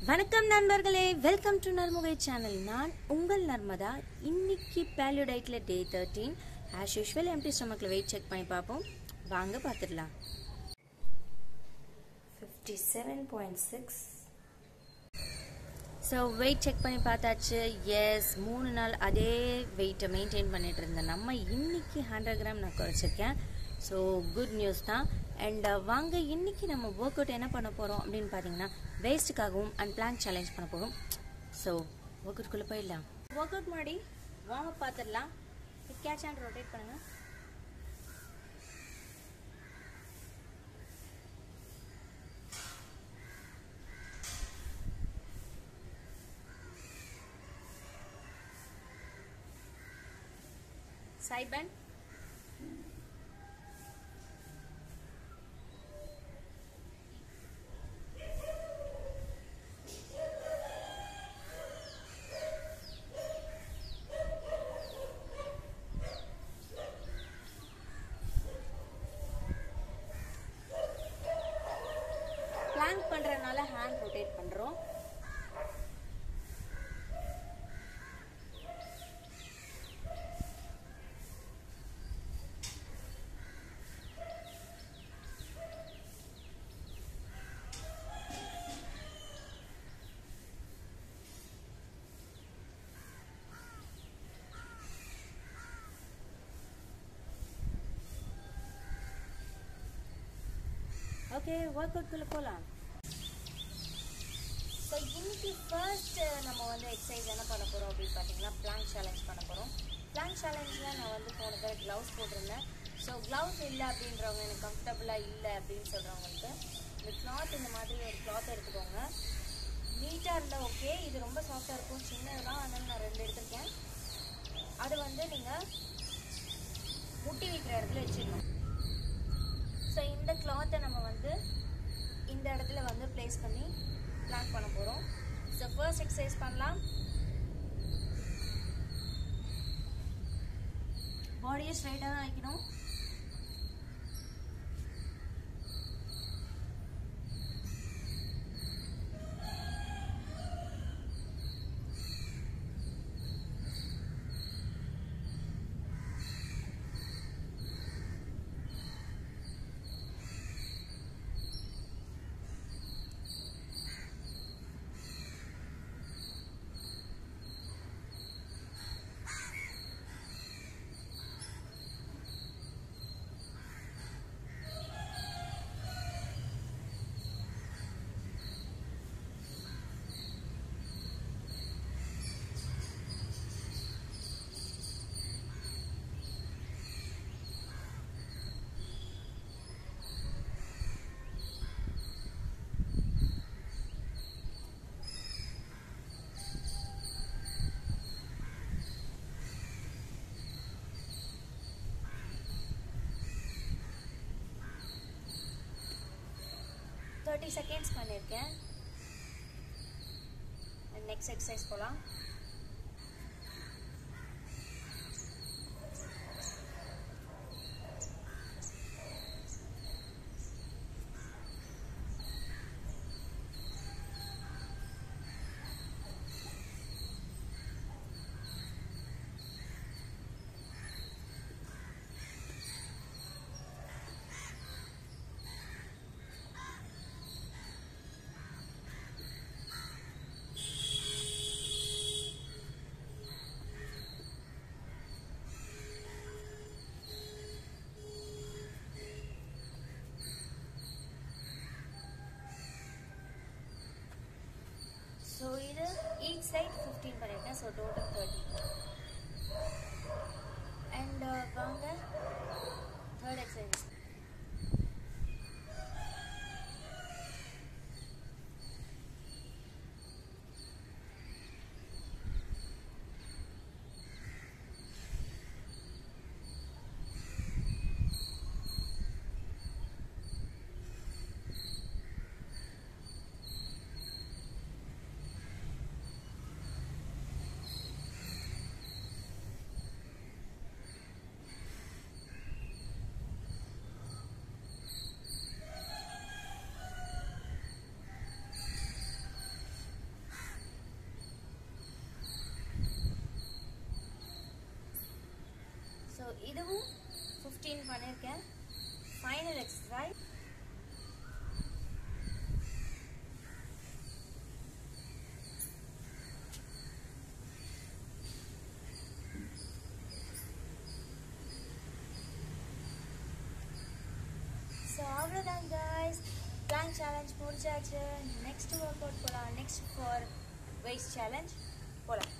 வணக்கம் நண்பர்களே welcome to நர்முகை channel நான் உங்கள் நர்மதா இன்னைக்கு பேலியோ டயட்ல day thirteen as usual empty ஸ்டமக்கில் வெயிட் செக் பண்ணி பார்ப்போம் வாங்க பார்த்துடலாம் fifty seven point six so weight check பண்ணி பார்த்தாச்சு எஸ் மூணு நாள் அதே வெயிட்டை மெயின்டைன் பண்ணிட்டு இருந்தேன் நம்ம இன்னைக்கு ஹண்ட்ரட் கிராம் நான் குறைச்சிருக்கேன் ஸோ குட் நியூஸ் தான் அண்ட் வாங்க இன்னைக்கு நம்ம ஒர்க் அவுட் என்ன பண்ண போகிறோம் அப்படின்னு பார்த்தீங்கன்னா வேஸ்ட்டுக்காகவும் அண்ட் பிளான் சேலஞ்ச் பண்ண போகிறோம் ஸோ ஒர்க் அவுட்குள்ளே போயிடலாம் ஒர்க் அவுட் முன்னாடி வாங்க பார்த்துடலாம் கேட்ச் அண்ட் ரொட்டேட் பண்ணுங்கள் side bend பிளாங்க் பண்றதுனால ஹேண்ட் ரொட்டேட் பண்றோம் ஓகே ஒர்க் அவுட்குள்ளே போகலாம் ஸோ இன்னைக்கு ஃபர்ஸ்ட் நம்ம வந்து எக்ஸசைஸ் என்ன பண்ண போகிறோம் அப்படின்னு பார்த்தீங்கன்னா பிளாங்க் சேலஞ்ச் பண்ண போகிறோம் பிளாங்க் சேலஞ்சில் நான் வந்து போன தடவை க்ளவுஸ் போட்டிருந்தேன் ஸோ க்ளவுஸ் இல்லை அப்படின்றவங்க எனக்கு கம்ஃபர்டபுளாக இல்லை அப்படின்னு சொல்கிறவங்களுக்கு இந்த கிளாத் இந்த மாதிரி ஒரு கிளாத் எடுத்துக்கோங்க நீட்டாக இருந்தால் ஓகே இது ரொம்ப சாஃப்டாக இருக்கும் சின்னது தான் அதனால் நான் ரெண்டு எடுத்திருக்கேன் அது வந்து நீங்கள் முட்டி வைக்கிற இடத்துல வச்சிடணும் ஸோ இந்த கிளாத்தை நம்ம வந்து இந்த இடத்துல வந்து ப்ளேஸ் பண்ணி பிளான் பண்ண போகிறோம் ஸோ ஃபர்ஸ்ட் எக்ஸசைஸ் பண்ணலாம் பாடியை ஸ்ட்ரைட்டாக தான் வைக்கணும் தேர்ட்டி செகண்ட்ஸ் பண்ணியிருக்கேன் நெக்ஸ்ட் எக்ஸசைஸ் போகலாம் ஸோ இது ஈச் சைட் ஃபிஃப்டீன் பண்ணியிருக்கேன் ஸோ டோட்டல் தேர்ட்டி அண்ட் வாங்க தேர்ட் எக்ஸசைஸ் இதுவும் ஃபிஃப்டீன் பண்ணியிருக்கேன் ஃபைனல் எக்ஸசைஸ் ஸோ அவ்வளோதான் guys பிளான் சேலஞ்ச் முடிச்சாச்சு நெக்ஸ்ட் ஒர்க் அவுட் போகலாம் நெக்ஸ்ட் ஃபார் வெயிட் சேலஞ்ச் போகலாம்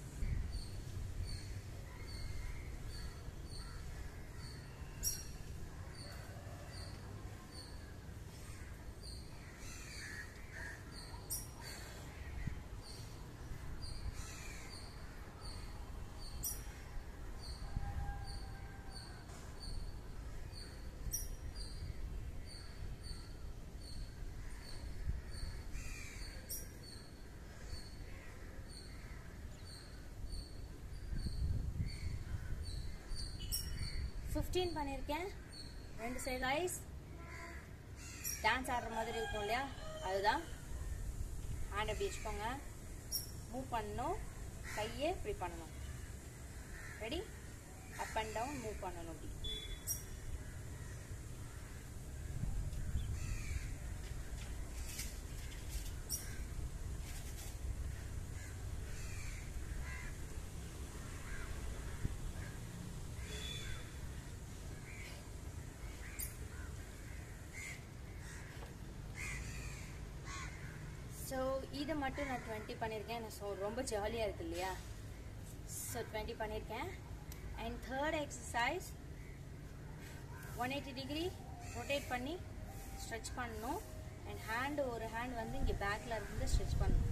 ஃபிஃப்டீன் பண்ணியிருக்கேன் ரெண்டு சைடு ஐஸ் டான்ஸ் ஆடுற மாதிரி இருக்கும் இல்லையா அதுதான் ஹேண்ட் அப்படி வச்சுக்கோங்க மூவ் பண்ணணும் கையை இப்படி பண்ணணும் ready up and down move பண்ணணும் அப்படி ஸோ இதை மட்டும் நான் டுவெண்ட்டி பண்ணியிருக்கேன் ஸோ ரொம்ப ஜாலியாக இருக்கு இல்லையா ஸோ டுவெண்ட்டி பண்ணியிருக்கேன் and third exercise one eighty degree rotate பண்ணி ஸ்ட்ரெச் பண்ணணும் அண்ட் ஹேண்டு ஒரு ஹேண்ட் வந்து இங்கே பேக்கில் இருந்து ஸ்ட்ரெச் பண்ணணும்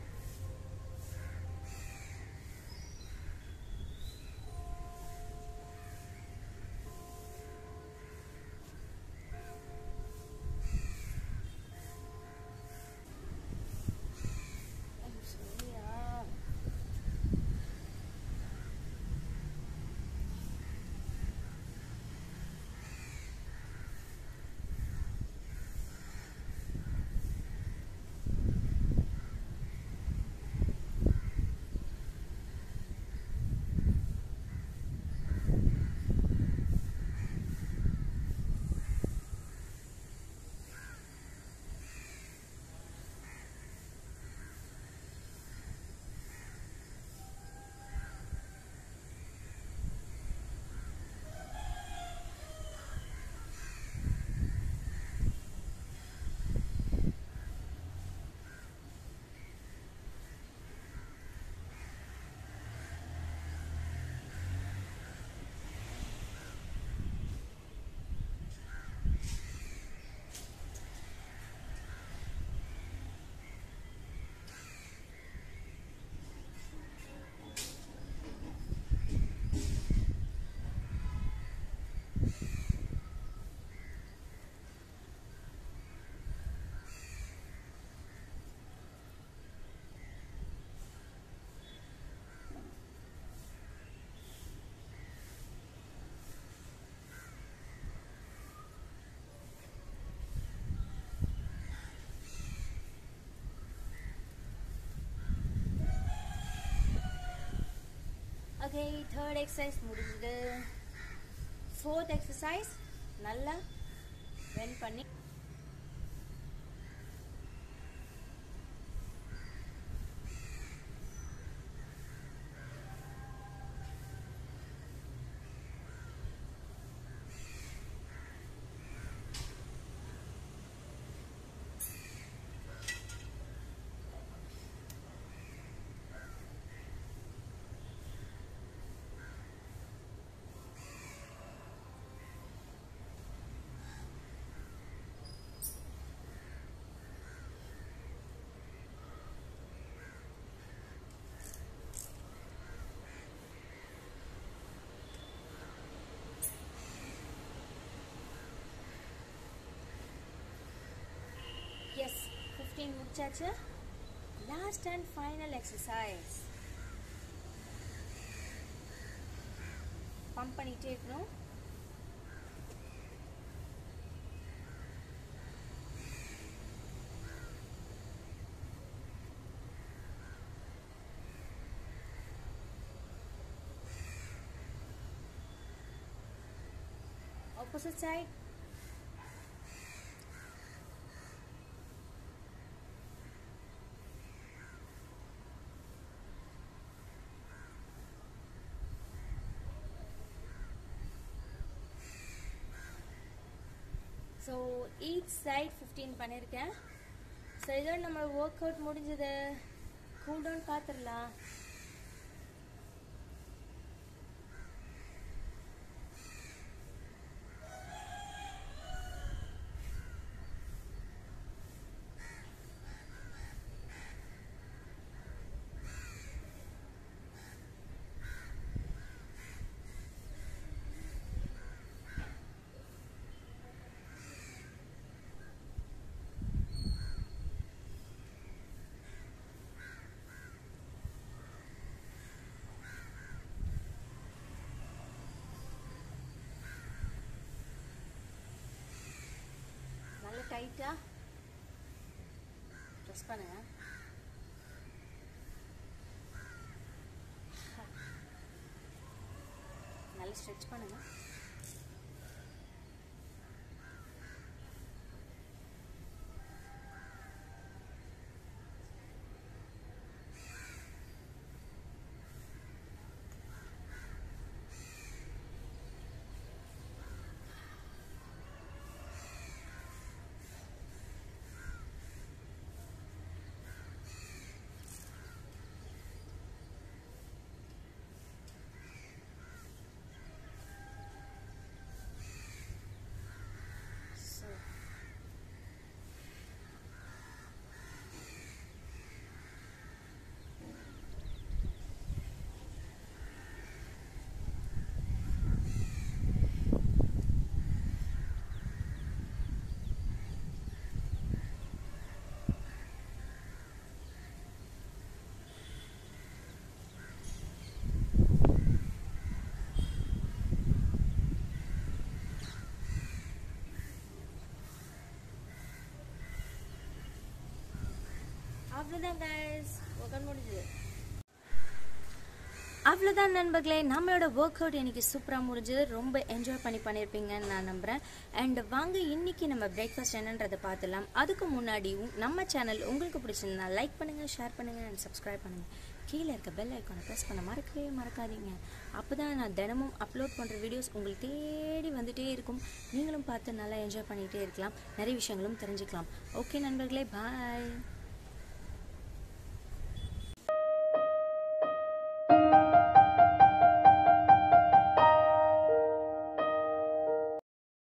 I'm sorry, ah. Okay third exercise முடிஞ்சது ஃபோர்த் எக்ஸசைஸ் நல்லா வென் பண்ணி எஸ் ஃபிஃப்டீன் முடிச்சாச்சு last and final exercise pump பண்ணிகிட்டே இருக்கணும் opposite side so each side fifteen பண்ணியிருக்கேன் ஸோ இதோட நம்ம ஒர்க் அவுட் முடிஞ்சது கூல் டவுன் பார்த்துடலாம் நல்ல டைட்டாக ப்ரெஸ் பண்ணுங்க நல்லா ஸ்ட்ரெச் பண்ணுங்க ஸோ அவ்வளோதான் கைஸ் ஒர்க் முடிஞ்சது அவ்வளோதான் நண்பர்களே நம்மளோட ஒர்க் அவுட் இன்னைக்கு சூப்பராக முடிஞ்சது ரொம்ப என்ஜாய் பண்ணி பண்ணியிருப்பீங்கன்னு நான் நம்புகிறேன் அண்ட் வாங்க இன்னைக்கு நம்ம பிரேக்ஃபாஸ்ட் என்னன்றதை பார்த்துலாம் அதுக்கு முன்னாடியும் நம்ம சேனல் உங்களுக்கு பிடிச்சிருந்தா லைக் பண்ணுங்கள் ஷேர் பண்ணுங்கள் அண்ட் சப்ஸ்கிரைப் பண்ணுங்கள் கீழே இருக்க பெல் ஐக்கானை ப்ரெஸ் பண்ண மறக்கவே மறக்காதீங்க அப்போ தான் நான் தினமும் அப்லோட் பண்ணுற வீடியோஸ் உங்களுக்கு தேடி வந்துட்டே இருக்கும் நீங்களும் பார்த்து நல்லா என்ஜாய் பண்ணிகிட்டே இருக்கலாம் நிறைய விஷயங்களும் தெரிஞ்சுக்கலாம் ஓகே நண்பர்களே பாய்